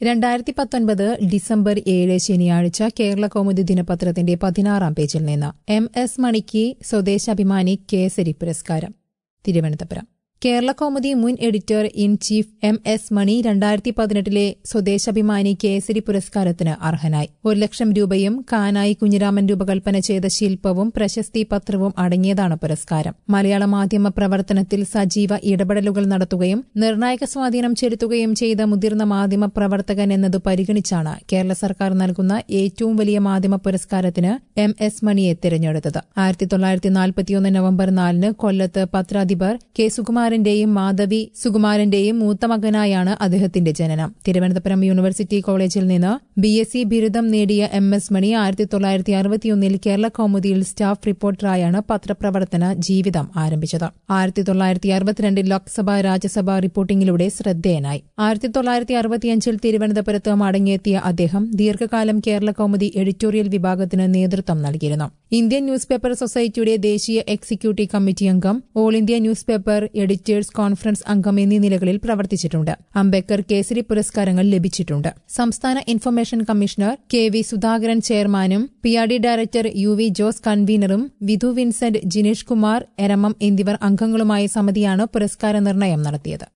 രണ്ടായിരത്തി പത്തൊൻപത് ഡിസംബർ ഏഴ് ശനിയാഴ്ച കേരള കൗമുദി ദിനപത്രത്തിന്റെ പതിനാറാം പേജിൽ നിന്ന് എം എസ് മണിക്ക് സ്വദേശാഭിമാനി കേസരി പുരസ്കാരം തിരുവനന്തപുരം കേരള കൗമുദി മുൻ editor in chief M S Mani രണ്ടായിരത്തി പതിനെട്ടിലെ സ്വദേശാഭിമാനി കേസരി പുരസ്കാരത്തിന് അർഹനായി ഒരു ലക്ഷം രൂപയും കാനായി കുഞ്ഞിരാമൻ രൂപകൽപ്പന ചെയ്ത ശില്പവും പ്രശസ്തി പത്രവും അടങ്ങിയതാണ് പുരസ്കാരം മലയാള മാധ്യമ പ്രവർത്തനത്തിൽ സജീവ ഇടപെടലുകൾ നടത്തുകയും നിർണായക സ്വാധീനം ചെലുത്തുകയും ചെയ്ത മുതിർന്ന മാധ്യമ പ്രവർത്തകൻ എന്നത് പരിഗണിച്ചാണ് കേരള സർക്കാർ നൽകുന്ന ഏറ്റവും വലിയ മാധ്യമ പുരസ്കാരത്തിന് എം എസ് മണിയെ തിരഞ്ഞെടുത്തത് ആയിരത്തി തൊള്ളായിരത്തി നാൽപ്പത്തിയൊന്ന് നവംബർ നാലിന് കൊല്ലത്ത് പത്രാധിപർ കെ സുകുമാരന്റെയും മാധവി സുകുമാരന്റെയും മൂത്ത മകനായാണ് അദ്ദേഹത്തിന്റെ ജനനം തിരുവനന്തപുരം യൂണിവേഴ്സിറ്റി കോളേജിൽ നിന്ന് ബി എസ് സി ബിരുദം നേടിയ എം എസ് മണി ആയിരത്തി തൊള്ളായിരത്തി അറുപത്തിയൊന്നിൽ കേരള കൗമുദിയിൽ സ്റ്റാഫ് റിപ്പോർട്ടറായാണ് പത്രപ്രവർത്തന ജീവിതം ആരംഭിച്ചത് ആയിരത്തി തൊള്ളായിരത്തി അറുപത്തിരണ്ടിൽ ലോക്സഭ രാജ്യസഭ റിപ്പോർട്ടിംഗിലൂടെ ശ്രദ്ധേയനായി ആയിരത്തി തൊള്ളായിരത്തി അറുപത്തിയഞ്ചിൽ തിരുവനന്തപുരത്ത് മടങ്ങിയെത്തിയ അദ്ദേഹം ദീർഘകാലം കേരള കൗമുദി എഡിറ്റോറിയൽ വിഭാഗത്തിന് നേതൃത്വം നൽകിയിരുന്നു ഇന്ത്യൻ ന്യൂസ് പേപ്പർ സൊസൈറ്റിയുടെ ദേശീയ എക്സിക്യൂട്ടീവ് കമ്മിറ്റി അംഗം all India newspaper editors conference അംഗം എന്നീ നിലകളിൽ പ്രവർത്തിച്ചിട്ടുണ്ട് അംബേദ്കർ കേസരി പുരസ്കാരങ്ങൾ ലഭിച്ചിട്ടുണ്ട് സംസ്ഥാന information commissioner K V Sudhakaran ചെയർമാനും P R D director U V Jose കൺവീനറും വിധു വിൻസെന്റ് ജിനേഷ് കുമാർ എരമം എന്നിവർ അംഗങ്ങളുമായ സമിതിയാണ് പുരസ്കാര നിർണയം നടത്തിയത്